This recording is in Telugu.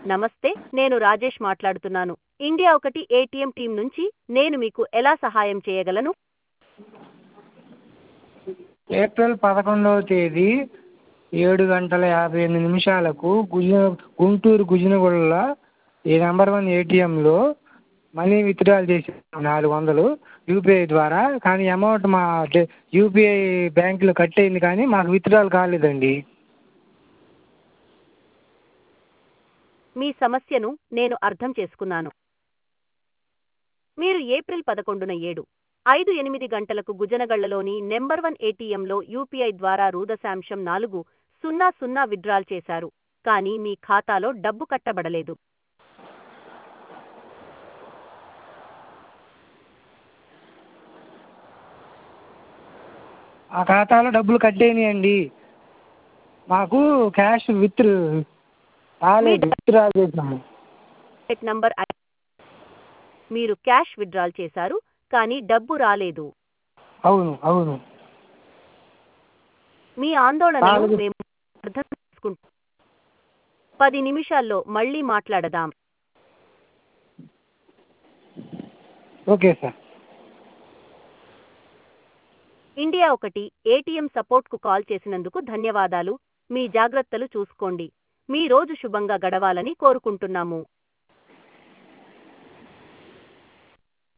నమస్తే నేను రాజేష్ మాట్లాడుతున్నాను ఇండియా ఒకటి ఏటీఎం టీం నుంచి నేను మీకు ఎలా సహాయం చేయగలను ఏప్రిల్ పదకొండవ తేదీ ఏడు గంటల యాభై ఎనిమిది నిమిషాలకు గుజ గుంటూరు గుజినగూడలో ఈ నెంబర్ వన్ ఏటీఎంలో మనీ విత్డ్రాల్ చేసాను నాలుగు వందలు యూపీఐ ద్వారా కానీ అమౌంట్ మా యూపీఐ బ్యాంకులో కట్ అయింది కానీ మాకు విత్డ్రాల్ కాలేదండి మీ సమస్యను నేను అర్థం చేసుకున్నాను మీరు ఏప్రిల్ పదకొండున ఏడు ఐదు ఎనిమిది గంటలకు గుజనగళ్లలోని నెంబర్ వన్ ఏటీఎంలో యూపీఐ ద్వారా రూ దశాంశం నాలుగు సున్నా సున్నా విత్డ్రాల్ చేశారు కానీ మీ ఖాతాలో డబ్బు కట్టబడలేదు ఆ ఖాతాలో డబ్బులు కట్ అయినాయండి మాకు క్యాష్ విత్ రాలేదు విత్డ్రాల్ చేసాము చెక్ నంబర్ ఐ- మీరు క్యాష్ విత్డ్రాల్ చేశారు కానీ డబ్బు రాలేదు అవును అవును మీ ఆందోళనను నాలుగు- మేము అర్థం చేసుకుంటాం పది నిమిషాల్లో మళ్ళీ మాట్లాడదాం ఓకే సార్ ఇండియా ఒకటి ఏటీఎం సపోర్ట్కు కాల్ చేసినందుకు ధన్యవాదాలు మీ జాగ్రత్తలు చూసుకోండి మీ రోజు శుభంగా గడవాలని కోరుకుంటున్నాము